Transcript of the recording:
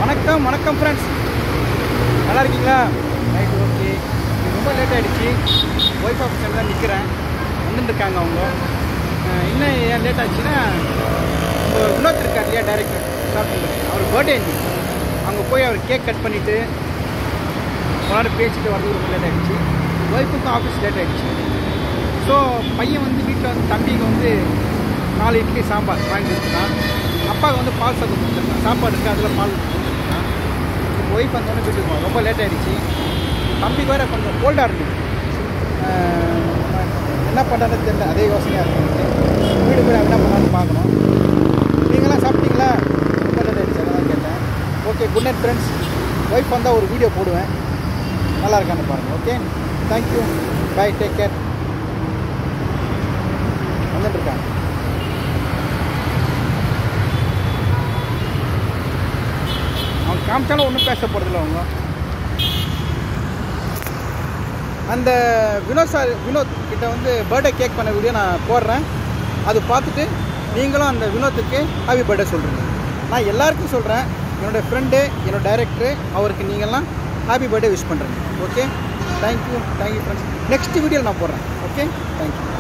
வணக்கம் வணக்கம் ஃப்ரெண்ட்ஸ் நல்லா இருக்கீங்களா ரைட் ஓகே ரொம்ப லேட் ஆகிடுச்சு ஒய்ஃப் ஆஃபீஸில் தான் நிற்கிறேன் வந்துட்டு இருக்காங்க அவங்க அஹ் இன்னும் ஏன் லேட் ஆச்சுன்னா இப்போ வினோத் இருக்கார் இல்லையா டைரக்டர் ஷாப்பிங் அவர் பர்த்டே இன்னைக்கு அங்கே போய் அவர் கேக் கட் பண்ணிவிட்டு ஒரு பேசிட்டு வரது ரொம்ப லேட் ஆகிடுச்சு ஒய்ஃபுக்கும் ஆஃபீஸ் லேட் ஆகிடுச்சு ஸோ பையன் வந்து வீட்டில் வந்து தம்பிக்கு வந்து நாலு இட்லி சாம்பார் வாங்கி கொடுத்துட்டான் அப்பாவுக்கு வந்து பால் சாதம் கொடுத்துருக்கான் சாப்பாடு இருக்குது அதில் பால் கொடுத்துருக்கான் ஒய்ஃப் வந்தோடனே வீட்டுக்கு போவோம் ரொம்ப லேட் ஆகிடுச்சு தம்பிக்கு வேறு கொஞ்சம் கோல்டாக இருக்குது என்ன பண்ணுறதுன்னு தெரியல அதே யோசனையாக இருக்குது வீடு போய் என்ன பண்ணான்னு பார்க்கணும் நீங்களாம் சாப்பிட்டீங்களா ரொம்ப லேட் ஆகிடுச்சு அதான் கேட்டேன் okay good night friends wife வந்தால் ஒரு வீடியோ போடுவேன் நல்லா இருக்கான்னு பாருங்கள் okay thank you bye take care வந்துட்டு இருக்காங்க அவங்க காமிச்சாலும் ஒன்றும் பேச போகிறதில்ல அவங்க அந்த வினோத் சார் வினோத் கிட்ட வந்து பர்த்டே கேக் பண்ண வீடியோ நான் போடுறேன் அது பார்த்துட்டு நீங்களும் அந்த வினோத்துக்கு ஹாப்பி பர்த்டே சொல்கிறீங்க நான் எல்லாருக்கும் சொல்கிறேன் என்னோடய ஃப்ரெண்டு என்னோட டைரக்டரு அவருக்கு நீங்கள்லாம் ஹாப்பி பர்த்டே விஷ் பண்ணுறேங்க okay thank you thank you friends next video நான் போடுறேன் ஓகே தேங்க்யூ